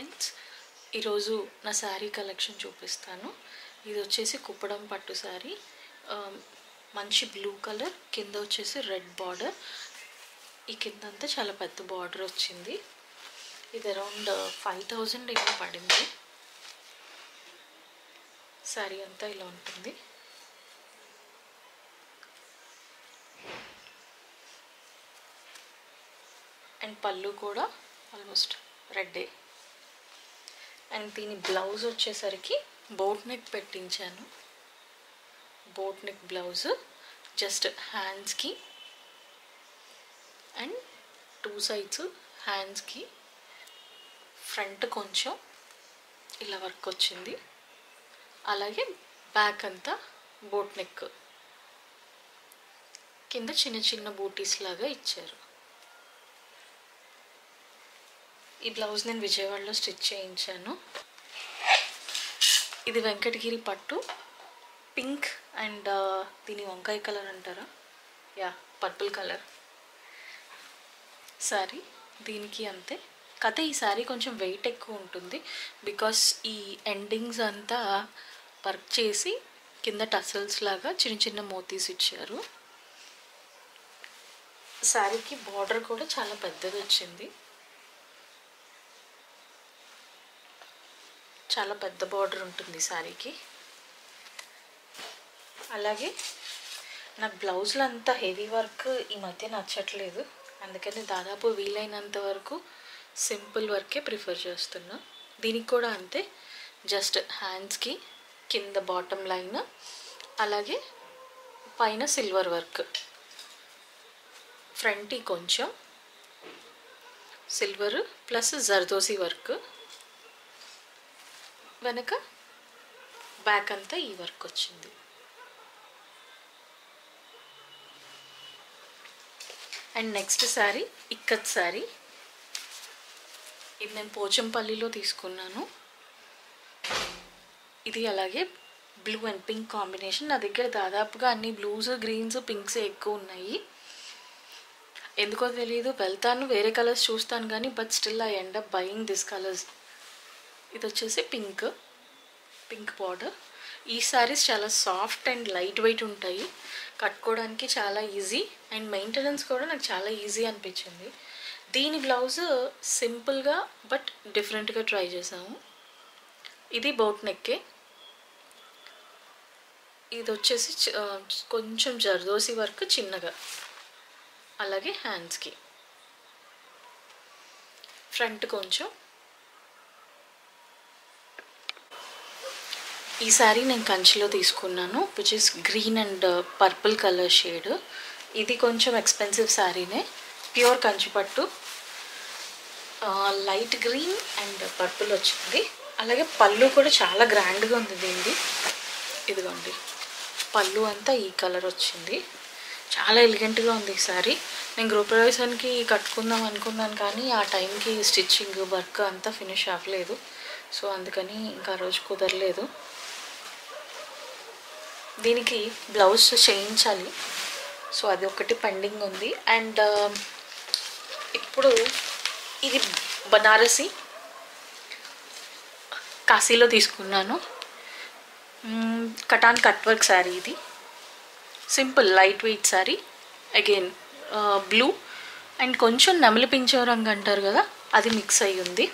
Friends ఈరోజు నా sari collection చూపిస్తాను ఇది వచ్చేసి కుప్పడం పట్టు శారీ ఆ, మంచి బ్లూ కలర్ కింద వచ్చేసి రెడ్ బార్డర్ ఈ కింద అంతా చాలా పెద్ద బార్డర్ వచ్చింది ఇది అరౌండ్ ఫైవ్ థౌజండ్ ఏమో పడింది శారీ అంతా ఇలా ఉంటుంది అండ్ పళ్ళు కూడా ఆల్మోస్ట్ రెడ్డే అండ్ దీని బ్లౌజ్ వచ్చేసరికి బోట్ నెక్ పెట్టించాను బోట్ నెక్ బ్లౌజ్ జస్ట్ హ్యాండ్స్కి అండ్ టూ సైడ్స్ హ్యాండ్స్కి ఫ్రంట్ కొంచెం ఇలా వర్క్ వచ్చింది అలాగే బ్యాక్ అంతా బోట్ నెక్ కింద చిన్న చిన్న బూటీస్ లాగా ఇచ్చారు ఈ బ్లౌజ్ నేను విజయవాడలో స్టిచ్ చేయించాను ఇది వెంకటగిరి పట్టు పింక్ అండ్ దీని వంకాయ కలర్ అంటారా యా పర్పుల్ కలర్ శారీ దీనికి అంతే కథ ఈ శారీ కొంచెం వెయిట్ ఎక్కువ ఉంటుంది బికాస్ ఈ ఎండింగ్స్ అంతా వర్క్ చేసి కింద టసల్స్ లాగా చిన్న చిన్న మోతీస్ ఇచ్చారు శారీకి బార్డర్ కూడా చాలా పెద్దది వచ్చింది చాలా పెద్ద బార్డర్ ఉంటుంది శారీకి అలాగే నాకు బ్లౌజ్లో అంత హెవీ వర్క్ ఈ మధ్య నచ్చట్లేదు అందుకని దాదాపు వీలైనంత వరకు సింపుల్ వర్కే ప్రిఫర్ చేస్తున్నా దీనికి కూడా అంతే జస్ట్ హ్యాండ్స్కి కింద బాటమ్ లైన్ అలాగే పైన సిల్వర్ వర్క్ ఫ్రంట్కి కొంచెం సిల్వర్ ప్లస్ జర్దోసి వర్క్ వెనక బ్యాక్ అంతా ఈ వర్క్ వచ్చింది అండ్ నెక్స్ట్ శారీ ఇక్కత్ శారీ ఇది నేను పోచంపల్లిలో తీసుకున్నాను ఇది అలాగే బ్లూ అండ్ పింక్ కాంబినేషన్ నా దగ్గర దాదాపుగా అన్ని బ్లూస్ గ్రీన్స్ పింక్స్ ఎక్కువ ఉన్నాయి ఎందుకో తెలియదు వెళ్తాను వేరే కలర్స్ చూస్తాను కానీ but still I end up buying this colours ఇది వచ్చేసి పింక్ పింక్ బార్డర్ ఈ శారీస్ చాలా సాఫ్ట్ అండ్ లైట్ వెయిట్ ఉంటాయి కట్టుకోవడానికి చాలా ఈజీ అండ్ మెయింటెనెన్స్ కూడా నాకు చాలా ఈజీ అనిపించింది దీని బ్లౌజ్ సింపుల్గా బట్ డిఫరెంట్గా ట్రై చేసాము ఇది బోట్ నెక్కే ఇది వచ్చేసి చ- ఆ, కొంచెం జర్దోసి వర్క్ చిన్నగా అలాగే హ్యాండ్స్కి ఫ్రంట్ కొంచెం ఈ శారీ నేను కంచిలో తీసుకున్నాను which is green and purple colour shade ఇది కొంచెం ఎక్స్పెన్సివ్ శారీనే ప్యూర్ కంచిపట్టు లైట్ గ్రీన్ అండ్ పర్పుల్ వచ్చింది అలాగే పళ్ళు కూడా చాలా గ్రాండ్గా ఉంది దీనిది ఇదిగోండి పళ్ళు అంతా ఈ కలర్ వచ్చింది చాలా ఎలిగెంట్గా ఉంది ఈ శారీ నేను గృహప్రవేశానికి కట్టుకుందాం అనుకున్నాను కానీ ఆ టైంకి స్టిచ్చింగ్ వర్క్ అంతా ఫినిష్ అవ్వలేదు సో అందుకని ఇంకా ఆ రోజు కుదరలేదు దీనికి బ్లౌజ్ చేయించాలి సో అది ఒకటి పెండింగ్ ఉంది అండ్ ఇప్పుడు ఇది బనారసి కాశీలో తీసుకున్నాను మ్మ్, కటాన్ కట్ వర్క్ శారీ ఇది simple light weight sari again blue and కొంచెం నెమలి పించో రంగు అంటారు కదా అది మిక్స్ అయి ఉంది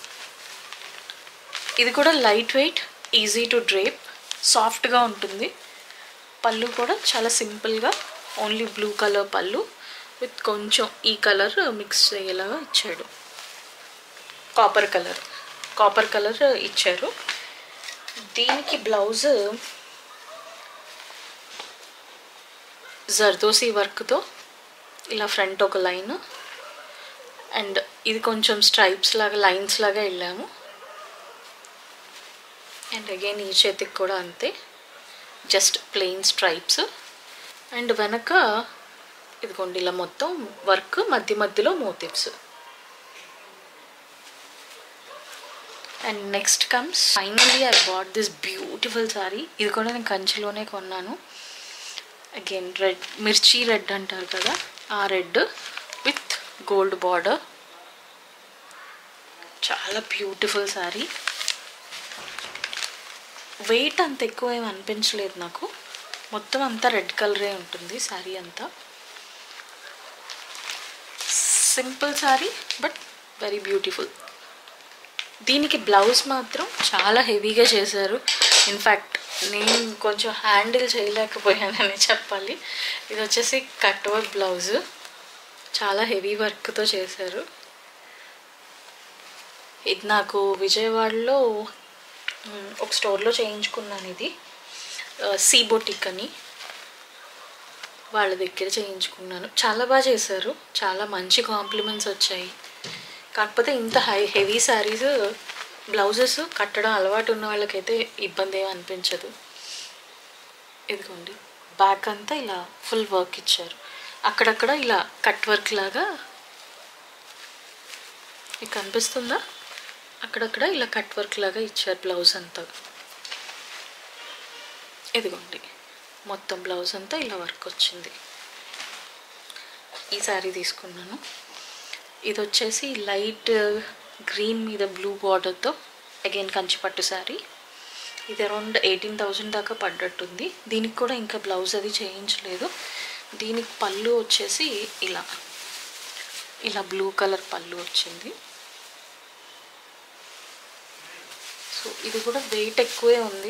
ఇది కూడా light weight easy to drape సాఫ్ట్గా ఉంటుంది పళ్ళు కూడా చాలా సింపుల్గా ఓన్లీ బ్లూ కలర్ పళ్ళు విత్ కొంచెం ఈ కలర్ మిక్స్ అయ్యేలాగా ఇచ్చాడు కాపర్ కలర్ కాపర్ కలర్ ఇచ్చారు దీనికి బ్లౌజ్ జర్దోసి వర్క్తో ఇలా ఫ్రంట్ ఒక లైన్ అండ్ ఇది కొంచెం స్ట్రైప్స్ లాగా లైన్స్ లాగా వెళ్ళాము అండ్ అగైన్ ఈ చేతికి కూడా అంతే జస్ట్ ప్లెయిన్ స్ట్రైప్స్ అండ్ వెనక ఇదిగోండి ఇలా మొత్తం వర్క్ మధ్య మధ్యలో motifs and next comes finally I bought this beautiful sari ఇది కూడా నేను కంచిలోనే కొన్నాను అగైన్ రెడ్ మిర్చి రెడ్ అంటారు కదా ఆ రెడ్ విత్ గోల్డ్ బార్డర్ చాలా బ్యూటిఫుల్ శారీ వెయిట్ అంత ఎక్కువ ఏమి అనిపించలేదు నాకు మొత్తం అంతా రెడ్ కలరే ఉంటుంది శారీ అంతా simple sari but very beautiful దీనికి బ్లౌజ్ మాత్రం చాలా హెవీగా చేశారు ఇన్ఫ్యాక్ట్ నేను కొంచెం హ్యాండిల్ చేయలేకపోయానని చెప్పాలి ఇది వచ్చేసి కట్ వర్క్ బ్లౌజ్ చాలా హెవీ వర్క్తో చేశారు ఇది నాకు విజయవాడలో మ్, ఒక స్టోర్లో చేయించుకున్నాను ఇది సీ బొటిక్ అని వాళ్ళ దగ్గర చేయించుకున్నాను చాలా బాగా చేశారు చాలా మంచి కాంప్లిమెంట్స్ వచ్చాయి కాకపోతే ఇంత హై హెవీ శారీస్ బ్లౌజెస్ కట్టడం అలవాటు ఉన్న వాళ్ళకైతే ఇబ్బంది ఏమి అనిపించదు ఇదిగోండి బ్యాక్ అంతా ఇలా ఫుల్ వర్క్ ఇచ్చారు అక్కడక్కడ ఇలా కట్ వర్క్ లాగా మీకు కనిపిస్తుందా అక్కడక్కడ ఇలా కట్ వర్క్ లాగా ఇచ్చారు బ్లౌజ్ అంతా ఇదిగోండి మొత్తం బ్లౌజ్ అంతా ఇలా వర్క్ వచ్చింది ఈ శారీ తీసుకున్నాను ఇది వచ్చేసి లైట్ గ్రీన్ మీద బ్లూ బార్డర్తో అగైన్ కంచిపట్టు శారీ ఇది అరౌండ్ ఎయిటీన్ థౌజండ్ దాకా పడ్డట్టుంది దీనికి కూడా ఇంకా బ్లౌజ్ అది చేయించలేదు దీనికి పళ్ళు వచ్చేసి ఇలా ఇలా బ్లూ కలర్ పళ్ళు వచ్చింది సో ఇది కూడా వెయిట్ ఎక్కువే ఉంది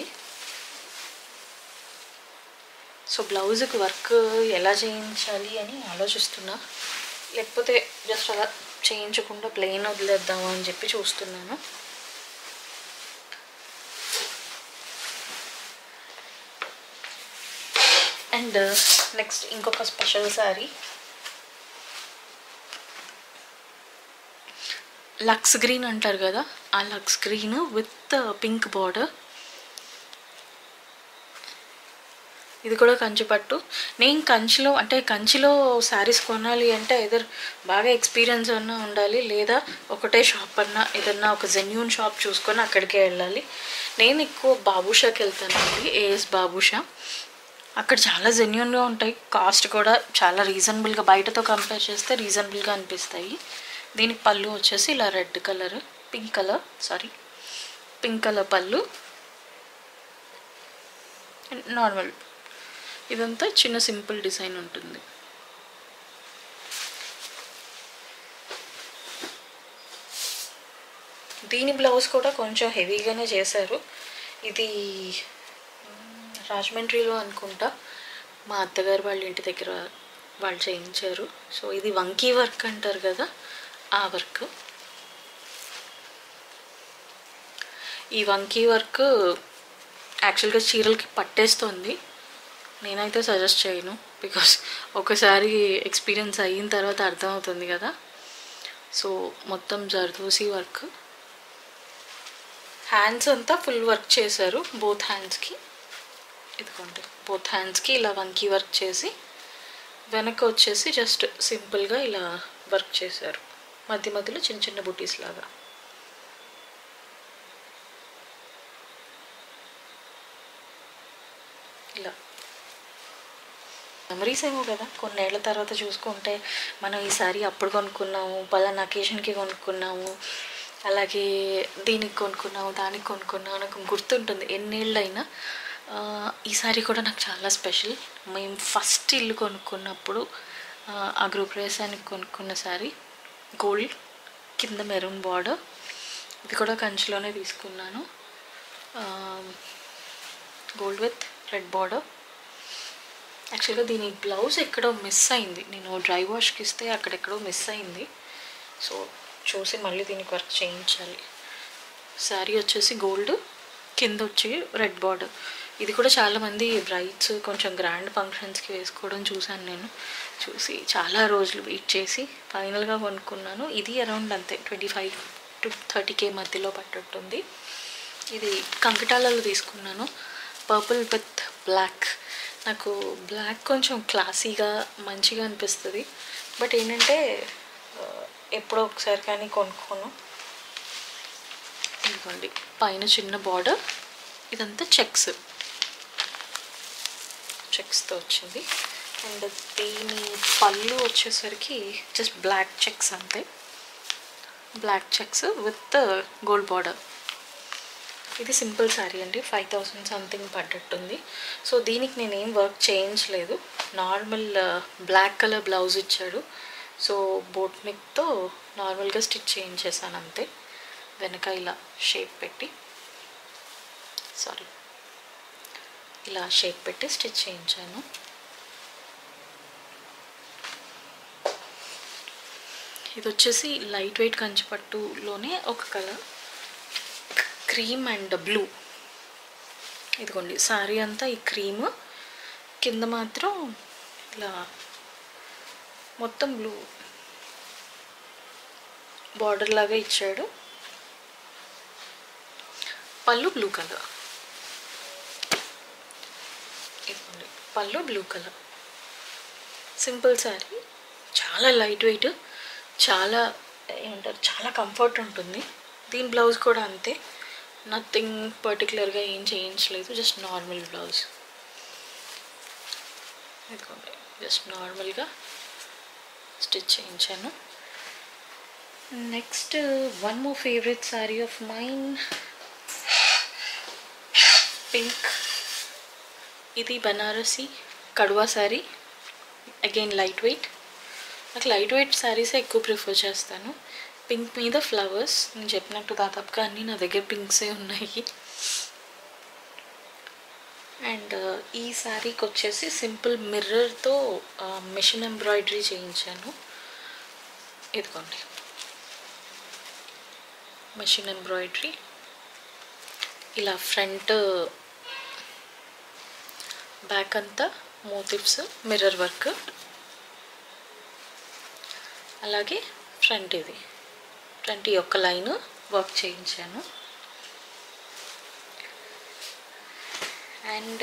సో బ్లౌజ్కి వర్క్ ఎలా చేయించాలి అని ఆలోచిస్తున్నా లేకపోతే జస్ట్ అలా చేయించకుండా ప్లెయిన్ వదిలేద్దామా అని చెప్పి చూస్తున్నాను అండ్ నెక్స్ట్ ఇంకొక స్పెషల్ శారీ లక్స్ గ్రీన్ అంటారు కదా ఆ lux green with pink border ఇది కూడా కంచి పట్టు నేను కంచిలో అంటే కంచిలో శారీస్ కొనాలి అంటే ఎదర్ బాగా ఎక్స్పీరియన్స్ అన్నా ఉండాలి లేదా ఒకటే షాప్ అన్నా ఏదన్నా ఒక జెన్యూన్ షాప్ చూసుకొని అక్కడికే వెళ్ళాలి నేను ఎక్కువ బాబుషాకి వెళ్తానండి ఏఎస్ బాబుషా అక్కడ చాలా జెన్యున్గా ఉంటాయి కాస్ట్ కూడా చాలా రీజనబుల్గా బయటతో కంపేర్ చేస్తే రీజనబుల్గా అనిపిస్తాయి దీనికి పళ్ళు వచ్చేసి ఇలా red colour pink colour sari pink colour పళ్ళు నార్మల్ ఇదంతా చిన్న సింపుల్ డిజైన్ ఉంటుంది దీని బ్లౌజ్ కూడా కొంచెం హెవీగానే చేశారు ఇది మ్, రాజమండ్రిలో అనుకుంటా మా అత్తగారు వాళ్ళ ఇంటి దగ్గర వాళ్ళు చేయించారు సో ఇది వంకీ వర్క్ అంటారు కదా ఆ వర్క్ ఈ వంకీ వర్క్ యాక్చువల్గా చీరలకి పట్టేస్తుంది నేనైతే సజెస్ట్ చేయను బికాస్ ఒకసారి ఎక్స్పీరియన్స్ అయిన తర్వాత అర్థమవుతుంది కదా సో మొత్తం జర్దోసి వర్క్ హ్యాండ్స్ అంతా ఫుల్ వర్క్ చేశారు బోత్ హ్యాండ్స్కి ఇదిగోండి బోత్ హ్యాండ్స్కి ఇలా వంకీ వర్క్ చేసి వెనక వచ్చేసి జస్ట్ సింపుల్గా ఇలా వర్క్ చేశారు మధ్య మధ్యలో చిన్న చిన్న బుటీస్ లాగా ఇలా మెమరీస్ ఏమో కదా కొన్నేళ్ల తర్వాత చూసుకుంటే మనం ఈసారి అప్పుడు కొనుక్కున్నాము పలానా అకేషన్కి కొనుక్కున్నాము అలాగే దీనికి కొనుక్కున్నాము దానికి కొనుక్కున్నాము నాకు గుర్తుంటుంది ఎన్నేళ్ళైనా ఆ, ఈసారి కూడా నాకు చాలా స్పెషల్ మేము ఫస్ట్ ఇల్లు కొనుక్కున్నప్పుడు ఆ, ఆ గృహప్రవేశానికి కొనుక్కున్న సారీ గోల్డ్ కింద మెరూన్ బార్డర్ ఇది కూడా కంచిలోనే తీసుకున్నాను గోల్డ్ విత్ రెడ్ బార్డర్ యాక్చువల్గా దీని బ్లౌజ్ ఎక్కడో మిస్ అయింది నేను డ్రై వాష్కి ఇస్తే అక్కడెక్కడో మిస్ అయింది సో చూసి మళ్ళీ దీనికి వర్క్ చేయించాలి శారీ వచ్చేసి గోల్డ్ కింద వచ్చి రెడ్ బార్డర్ ఇది కూడా చాలామంది బ్రైట్స్ కొంచెం గ్రాండ్ ఫంక్షన్స్కి వేసుకోవడం చూశాను నేను చూసి చాలా రోజులు వెయిట్ చేసి ఫైనల్గా కొనుక్కున్నాను ఇది అరౌండ్ అంతే twenty five to thirty K మధ్యలో పట్టుంటుంది ఇది కంకటాలలో తీసుకున్నాను పర్పుల్ విత్ బ్లాక్ నాకు బ్లాక్ కొంచెం క్లాసీగా మంచిగా అనిపిస్తుంది బట్ ఏంటంటే ఆ, ఎప్పుడో ఒకసారి కానీ కొనుక్కోను ఇదిగోండి పైన చిన్న బార్డర్ ఇదంతా చెక్స్ చెక్స్తో వచ్చింది అండ్ దీని పళ్ళు వచ్చేసరికి జస్ట్ బ్లాక్ చెక్స్ అంతే black checks with gold border ఇది సింపుల్ శారీ అండి ఫైవ్ థౌసండ్ సంథింగ్ పడ్డట్టుంది సో దీనికి నేను ఏం వర్క్ చేయించలేదు నార్మల్ బ్లాక్ కలర్ బ్లౌజ్ ఇచ్చాడు సో బోట్ నెక్తో నార్మల్గా స్టిచ్ చేయించేసాను అంతే వెనక ఇలా షేప్ పెట్టి సారీ ఇలా షేప్ పెట్టి స్టిచ్ చేయించాను ఇది వచ్చేసి లైట్ వెయిట్ కంచిపట్టులోనే ఒక కలర్ క్రీమ్ అండ్ బ్లూ ఇదిగోండి శారీ అంతా ఈ క్రీమ్ కింద మాత్రం ఇలా మొత్తం బ్లూ బార్డర్ లాగా ఇచ్చాడు పళ్ళు బ్లూ కలర్ ఇదిగోండి పళ్ళు బ్లూ కలర్ సింపుల్ శారీ చాలా లైట్ వెయిట్ చాలా ఏమంటారు చాలా కంఫర్ట్ ఉంటుంది దీని బ్లౌజ్ కూడా అంతే నథింగ్ పర్టికులర్గా ఏం చేయించలేదు జస్ట్ నార్మల్ బ్లౌజ్ ఇదిగోండి జస్ట్ నార్మల్గా స్టిచ్ చేయించాను next one more favourite sari of mine pink ఇది Banarasi kadhua sari again light weight నాకు లైట్ వెయిట్ శారీసే ఎక్కువ ప్రిఫర్ చేస్తాను పింక్ మీద ఫ్లవర్స్ నేను చెప్పినట్టు దాదాపుగా అన్నీ నా దగ్గర పింక్సే ఉన్నాయి అండ్ ఈ శారీకి వచ్చేసి సింపుల్ మిర్రర్తో మిషన్ ఎంబ్రాయిడరీ చేయించాను ఇదిగోండి మిషన్ ఎంబ్రాయిడరీ ఇలా ఫ్రంట్ బ్యాక్ అంతా మోటివ్స్ మిర్రర్ వర్క్ అలాగే ఫ్రంట్ ఇది ఫ్రంట్ ఈ యొక్క లైన్ వర్క్ చేయించాను అండ్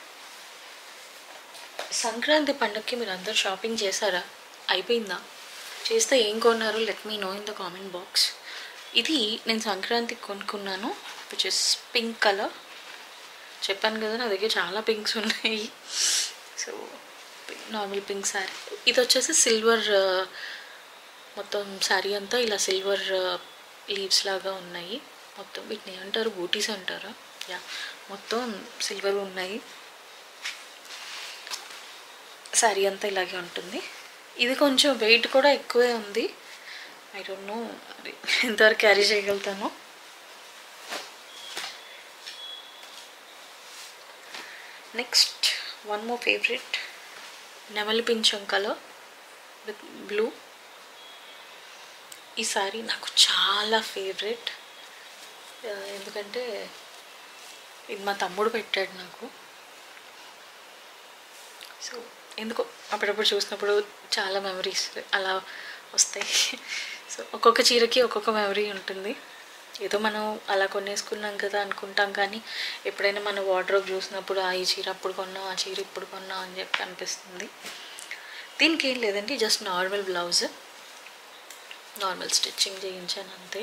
సంక్రాంతి పండుగకి మీరు అందరు షాపింగ్ చేశారా అయిపోయిందా చేస్తే ఏం కొన్నారు let me know in the comment box ఇది నేను సంక్రాంతికి కొనుక్కున్నాను విచ్ ఇస్ పింక్ కలర్ చెప్పాను కదా నా దగ్గర చాలా పింక్స్ ఉన్నాయి సో నార్మల్ పింక్ శారీ ఇది వచ్చేసి సిల్వర్ మొత్తం శారీ అంతా ఇలా సిల్వర్ లీవ్స్ లాగా ఉన్నాయి మొత్తం వీటిని ఏమంటారు బూటీస్ అంటారా యా మొత్తం సిల్వర్ ఉన్నాయి శారీ అంతా ఇలాగే ఉంటుంది ఇది కొంచెం వెయిట్ కూడా ఎక్కువే ఉంది ఐ డోంట్ నో అది ఎంతవరకు క్యారీ చేయగలుగుతాను నెక్స్ట్ వన్ మోర్ ఫేవరెట్ నెమలి పింఛం కలర్ విత్ బ్లూ ఈ సారీ నాకు చాలా ఫేవరెట్ ఎందుకంటే ఇది మా తమ్ముడు పెట్టాడు నాకు సో ఎందుకో అప్పుడప్పుడు చూసినప్పుడు చాలా మెమరీస్ అలా వస్తాయి సో ఒక్కొక్క చీరకి ఒక్కొక్క మెమరీ ఉంటుంది ఏదో మనం అలా కొనేసుకున్నాం కదా అనుకుంటాం కానీ ఎప్పుడైనా మన వార్డ్రోబ్ చూసినప్పుడు ఆ ఈ చీర అప్పుడు కొన్నాం ఆ చీర ఇప్పుడు కొన్నాం అని చెప్పి అనిపిస్తుంది దీనికి ఏం లేదండి just normal blouse normal stitching చేయించాను అంతే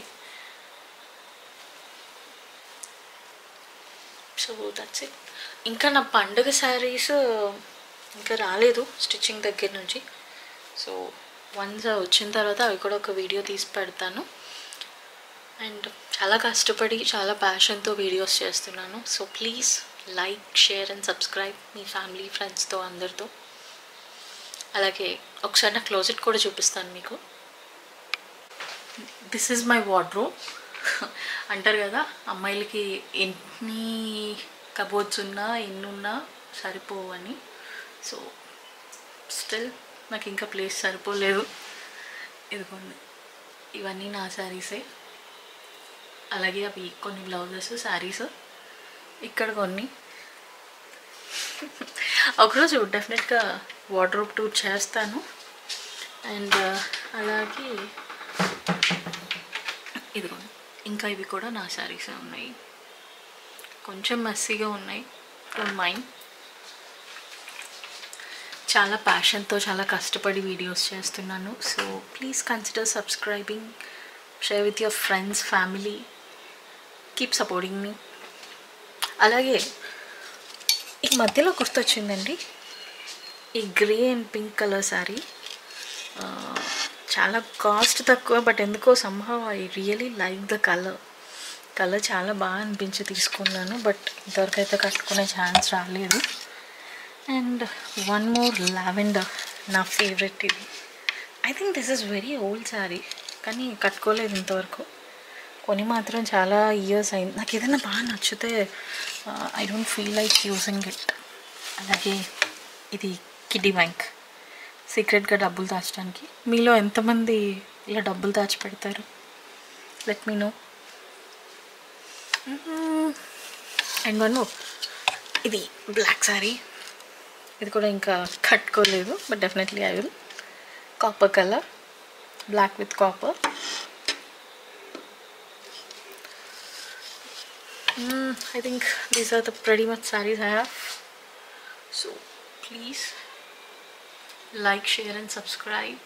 సో దట్స్ ఇట్ ఇంకా నా పండుగ శారీస్ ఇంకా రాలేదు స్టిచ్చింగ్ దగ్గర నుంచి సో వన్స్ వచ్చిన తర్వాత అవి కూడా ఒక వీడియో తీసి పెడతాను అండ్ చాలా కష్టపడి చాలా ప్యాషన్తో వీడియోస్ చేస్తున్నాను so please like share and subscribe మీ ఫ్యామిలీ ఫ్రెండ్స్తో అందరితో అలాగే ఒకసారి నా క్లోజెట్ కూడా చూపిస్తాను మీకు దిస్ ఈజ్ మై వార్డ్రోబ్ అంటారు కదా అమ్మాయిలకి ఎన్ని కబోర్డ్స్ ఉన్నా ఎన్ని ఉన్నా సరిపోవు అని సో స్టిల్ నాకు ఇంకా ప్లేస్ సరిపోలేదు ఇదిగోండి ఇవన్నీ నా శారీసే అలాగే అవి కొన్ని బ్లౌజెస్ శారీస్ ఇక్కడ కొన్ని ఒకరోజు డెఫినెట్గా వార్డ్రోబ్ టూర్ చేస్తాను అండ్ అలాగే ఇదిగోండి ఇంకా ఇవి కూడా నా శారీసే ఉన్నాయి కొంచెం మెస్సీగా ఉన్నాయి ఫ్రమ్ మైండ్ చాలా ప్యాషన్తో చాలా కష్టపడి వీడియోస్ చేస్తున్నాను so please consider subscribing share with your friends family keep supporting మీ అలాగే ఈ మధ్యలో గుర్తొచ్చిందండి ఈ grey and pink colour sari చాలా కాస్ట్ తక్కువ బట్ ఎందుకో somehow I really like the colour colour చాలా బాగా అనిపించి తీసుకున్నాను బట్ ఇంతవరకు అయితే కట్టుకునే ఛాన్స్ రాలేదు అండ్ వన్ మోర్ లావెండర్ నా ఫేవరెట్ ఇది I think this is very old sari కానీ కట్టుకోలేదు ఇంతవరకు కొని మాత్రం చాలా ఇయర్స్ అయింది నాకు ఏదైనా బాగా నచ్చితే I don't feel like using it అలాగే ఇది కిడ్డీ బ్యాంక్ సీక్రెట్గా డబ్బులు దాచడానికి మీలో ఎంతమంది ఇలా డబ్బులు దాచిపెడతారు let me know and one more ఇది బ్లాక్ శారీ ఇది కూడా ఇంకా కట్టుకోలేదు but definitely I will copper colour black with copper I think these are the pretty much sarees I have. So please like, share and subscribe.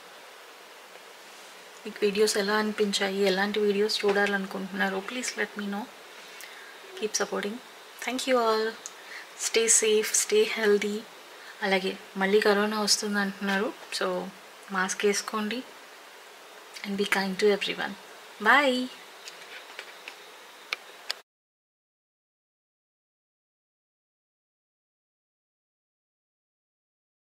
మీకు videos ఎలా అనిపించాయి ఎలాంటి videos చూడాలనుకుంటున్నారో please let me know keep supporting thank you all stay safe stay healthy అలాగే మళ్ళీ corona వస్తుంది అంటున్నారు so mask వేసుకోండి and be kind to everyone bye